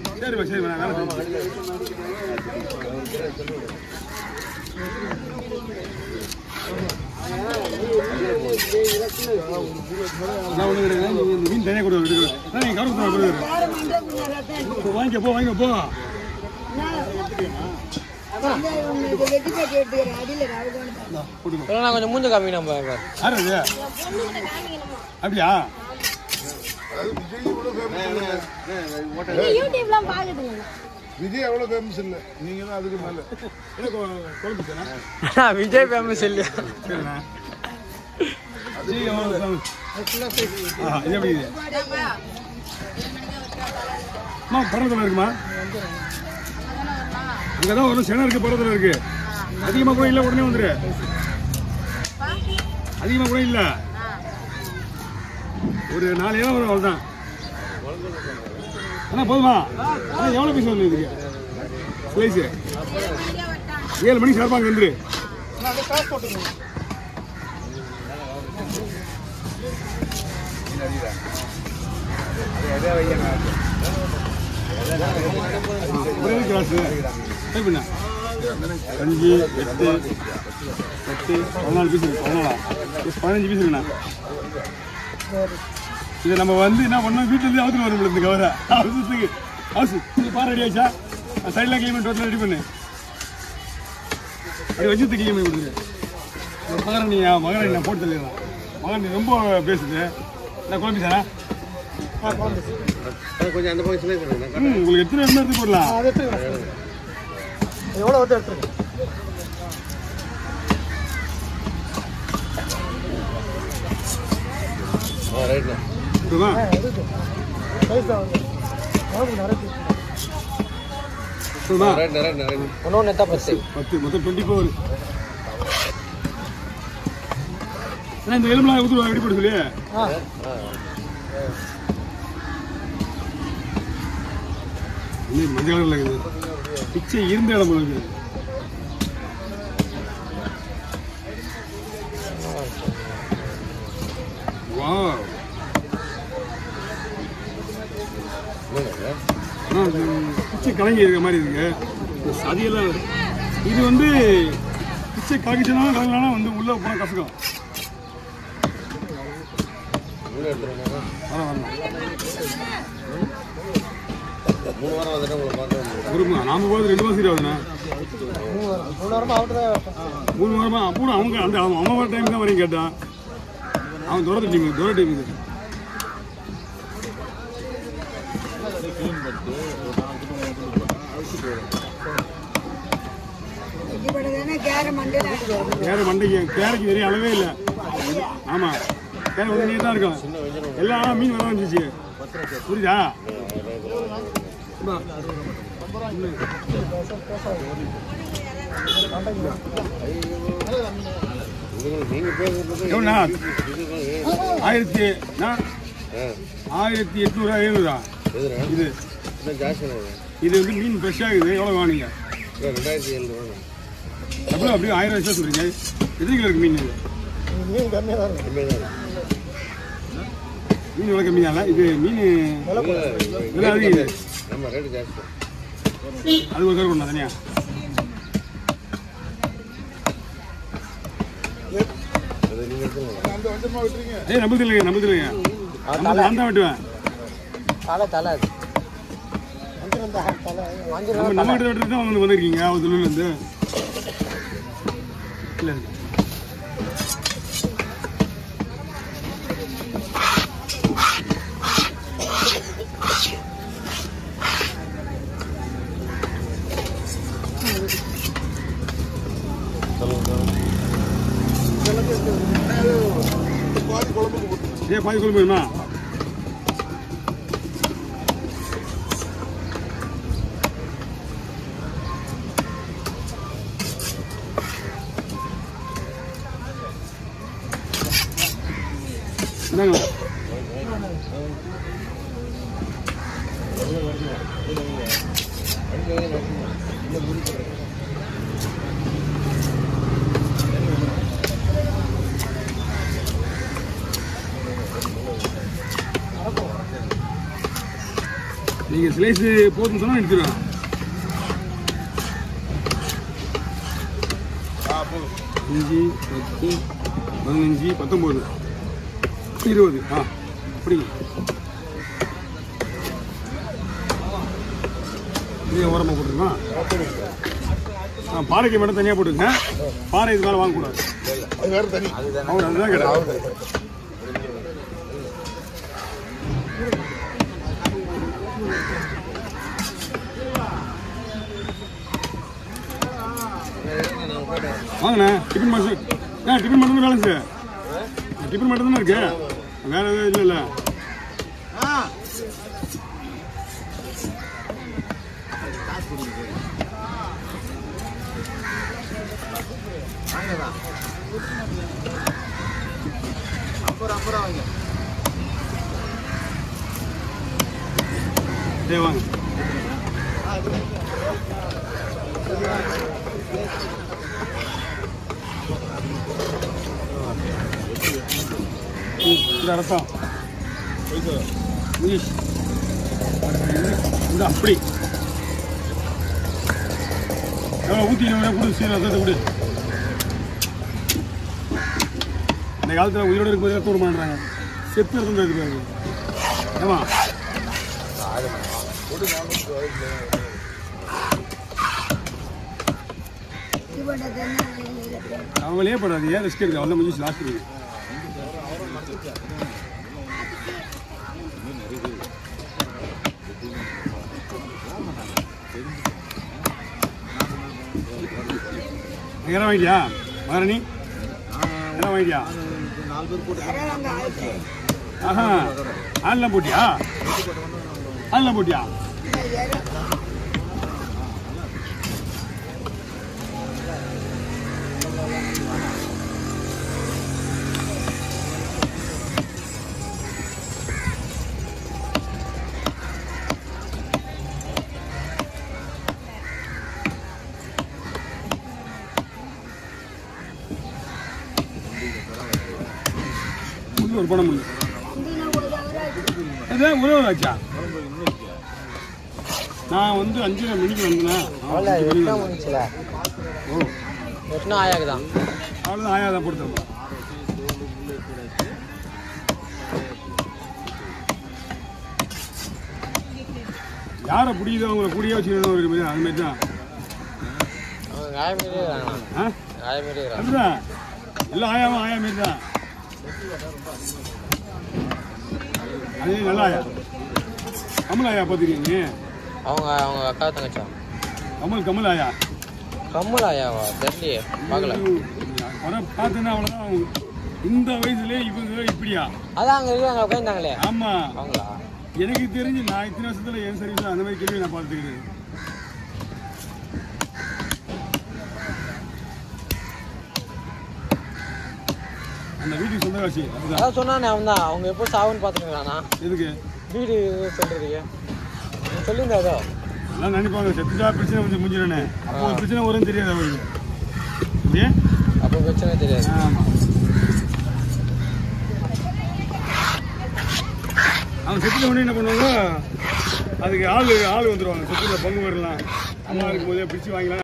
சரிம்மா சரிம்மா நான் வேலை செய்றேன். நான் ஒண்ணு கிடையாது. நீ இந்த மீன் தனியாக கொடு எடுக்கிறேன். நான் நீங்க கவர்மெண்ட் கொடுக்குறேன். போ, வாங்கிக்க போ வாங்கிக்க போ போட்டுக்கோ நான் கொஞ்சம் மூஞ்ச காமி நம்ம யார் அது அப்படியா யூடியூப்லாம் பாக்குதுங்க விஜய் அவ்வளோ ஃபேமஸ் இல்லை நீங்க தான் அதுக்கு மேலே என்ன கொ- குழம்பு தானே விஜய் ஃபேமஸ் இல்லையா சரிண்ணா ஜி, எவ்வளவு சாமி? ஆ, இது எப்படி இது? அம்மா பரவத்தில் இருக்குமா அங்கதான் ஒரு செனம் இருக்கு பரவத்தில் இருக்கு அதிகமா கூட இல்ல உடனே வந்துரு அதிகமா கூட இல்ல ஒரு நாலு ஏழை வரும் அவ்வளவுதான் அண்ணா போதுமா அண்ணா எவ்வளவு பீஸ் வந்து இதுக்கு ஸ்லைஸ் ஏழு மணிக்கு சார்பாக அங்க வந்துரு ஒரே கிளாஸ் டைப் பண்ண அஞ்சு எட்டு எட்டு பதினாலு பீஸ் இருக்கு பதினாலா Yes, பதினஞ்சு பீஸ் இருக்குண்ணா இதை நம்ம வந்து என்ன பண்ணோம் வீட்டுல இருந்து அவுத்துல வரும் இந்த கவரை அவசரத்துக்கு அவசரம் நீ பாரு ரெடி ஆச்சா சைடில் கிளீன் பண்ணி டோட்டலாக ரெடி பண்ணு அப்படி வச்சு கிளீன் பண்ணி கொடுத்துரு மகாராணி மகாராணி நான் போட்டு தள்ளிடுறேன் மகாராணி ரொம்ப பேசுது நான் குழம்பு சாரா கொஞ்சம் அந்த பக்கம் சிலை சொல்லுங்க ம் உங்களுக்கு எத்தனை வேணுமோ எடுத்து போடலாம் எவ்வளோ வந்து எடுத்துருக்கு ரைட்ண்ணா ஓகேவா ஓகேவா ரைட்ண்ணா ரைட்ண்ணா ரைட் ஒன்று ஒன்று எத்தா பத்து பத்து மொத்தம் டுவெண்ட்டி ஃபோர் அண்ணா இந்த எலும்புலாம் ஊற்றுவா எப்படி போட சொல்லி இன்னும் மஞ்சள் கலரில் இருக்குது பிச்சை இருந்த இடம் போல இருக்குது வாவ் ஆனா, இது பிச்சை கலங்கி இருக்க மாதிரி இருக்கு இந்த சதியெல்லாம் இது வந்து பிச்சை கலங்கிச்சுனாலும் கலங்கலாம் வந்து உள்ள போனால் கசக்கும் மூணு எடுத்துருவோம்னா வர வரலாம் மூணு வாரம் வந்துட்டு உங்களை பார்க்க ஒரு மா- நாம போகிறது ரெண்டு மாதம் ஆகுதுண்ணா மூணு வாரமாக அவர்கிட்ட தான் மூணு வாரமா அப்போ அவங்க அந்த அவன் அவன் வர டைம் தான் வரையும் கேட்டான் அவன் தூரத்து டீம் தூர டீம் இது கேர மண்டைக்கு கேரைக்கு வெறிய அளவே இல்லை ஆமா கேரை வந்து நீர் தான் இருக்கும் எல்லாம் மீன் வர வந்துச்சு புரியுதா இந்தா. உங்களுக்கு நீங்கள் பேசுறது எவ்வளோண்ணா ஆயிரத்தி நான் ஆயிரத்தி எட்நூறுவா எழுநூறா எதுண்ணா இது இன்னும் ஜாஸ்தி வரும் இது வந்து மீன் ஃப்ரெஷ்ஷாக இருக்குது எவ்வளோ வாங்குங்க இல்லை ரெண்டாயிரத்தி எழுநூறுவா எவ்வளோ அப்படியே ஆயிரம் வருஷம் சொல்றீங்க எத்தனை கிலோ இருக்கு மீன் இது மீன் கம்மியாக தான் இருக்கும் கம்மியாக தான் மீன் விலை கம்மியால இது மீன் விலை அதிகம் இது நம்ம ரேட்டு ஜாஸ்தி அது ஒரு கருக்கணும் தனியா அது நீங்கள் எடுத்துருங்க அந்த வஞ்சமாக விட்டுறீங்க ஏய் நம்பது இல்லைங்க நம்பது இல்லைங்க நம்ம நான் தான் வெட்டுவேன் தலை தலை அது வஞ்சிரம் தான் தலை வஞ்சிரம் நம்ம நம்ம கிட்ட வெட்டுறது தான் வந்து வந்திருக்கீங்க அவர் தொழிலேருந்து இல்லை பாதி குழம்புக்கு போட்டு ஏன் பாதி குழம்பு வேணுமா என்னங்க நீங்கள் ஸ்லைஸ் போதுன்னு சொன்னால் எடுத்துருவேன் அஞ்சு பத்து பதினஞ்சு பத்தொம்போது இருபது ஆ அப்படி இது ஓரமாக போட்டுருமா ஆ பாறைக்கு மட்டும் தனியாக போட்டுருங்க பாறை இது மேலே வாங்கக்கூடாது அது வேற தனி அவர் அதுதான் கிடையாது வாங்கண்ணே டிஃபன் மாஸ்டர் ஆ டிஃபன் மட்டும் தான் பேலன்ஸு டிஃபன் மட்டும் தானே இருக்கு வேற எதுவும் இல்லைல்ல சரி வாங்க ம், இந்த ரத்தம் இங்கிலீஷ் இந்த அப்படி எவ்வளோ ஊற்றி கொடு சீர ரத்தத்தை கொடு இந்த காலத்தில் உயிரோடு இருக்கும்போது ரத்தம் விட மாட்டாங்க செத்து ரத்தம் தான் இருக்காங்க ஏமா அவங்களே படாது ஏன் ரிஸ்க் இருக்கு அவள் முடிஞ்சு லாஸ்ட் இருக்கு எங்கே வாங்கிட்டியா மகாராணி என்ன வாங்கிட்டியா ஆஹா ஆன்லாம் போட்டியா ஆன்லாம் போட்டியா முள்ளு ஒரு பணம் முள்ளு அதான் ஒரே ஒரு ஆச்சா நான் வந்து அஞ்சரை மணிக்கு வந்தேன் அவ்வளோ எட்டா முடிச்சுல ஓ எட்டுனா ஆயாக்கு தான் அவ்வளோதான் ஆயா தான் கொடுத்துருப்போம் யாரை பிடிக்குதோ அவங்கள கூடியே வச்சுக்கிறதோ இருக்கு பாரு, அது மாதிரி தான் அவங்க ஆய மாரியே இருக்காங்க ஆ ஆய மாரியே இருக்காங்க அதுதான் எல்லாம் ஆயாவும் ஆயா மாரி தான் அதே நல்ல ஆயா கமல் ஆயா பார்த்துருக்கீங்க அவங்க அவங்க அக்கா தங்கச்சா கமல் கமல் ஆயா கம்மல் ஆயாவா தெரியலையே பார்க்கல படம் பார்த்தேன்னா அவ்வளோதான் இந்த வயசுலயே இவங்க இப்படியா அதான் அங்கே இருக்காங்க உட்காந்துட்டாங்களே ஆமா அவங்களா எனக்கு தெரிஞ்சு நான் இத்தனை வருஷத்துல என் சர்வீஸ் அந்த மாதிரி கேள்வி நான் பார்த்துக்கிறேன் அந்த வீட்டுக்கு சொந்தக்காட்சி அதுதான் அதான் சொன்னானே அவன் தான் அவங்க எப்போ சாவுன்னு பார்த்துருக்கானா எதுக்கு வீடு சொல்றதுக்கு நீ சொல்லியிருந்தா ஏதோ எல்லாம் நினைப்பாங்க செத்துட்டா பிரச்சனை வந்து முடிஞ்சிடனே அப்போ ஒரு பிரச்சனை வரும்னு தெரியாது அவருக்கு ஏன் அப்போ பிரச்சனை தெரியாது ஆமா அவன் செத்துட்ட உடனே என்ன பண்ணுவாங்க அதுக்கு ஆள் ஆள் வந்துருவாங்க செத்துல பங்கு வரலாம் அம்மா இருக்கும் போதே பிடிச்சி வாங்கலாம்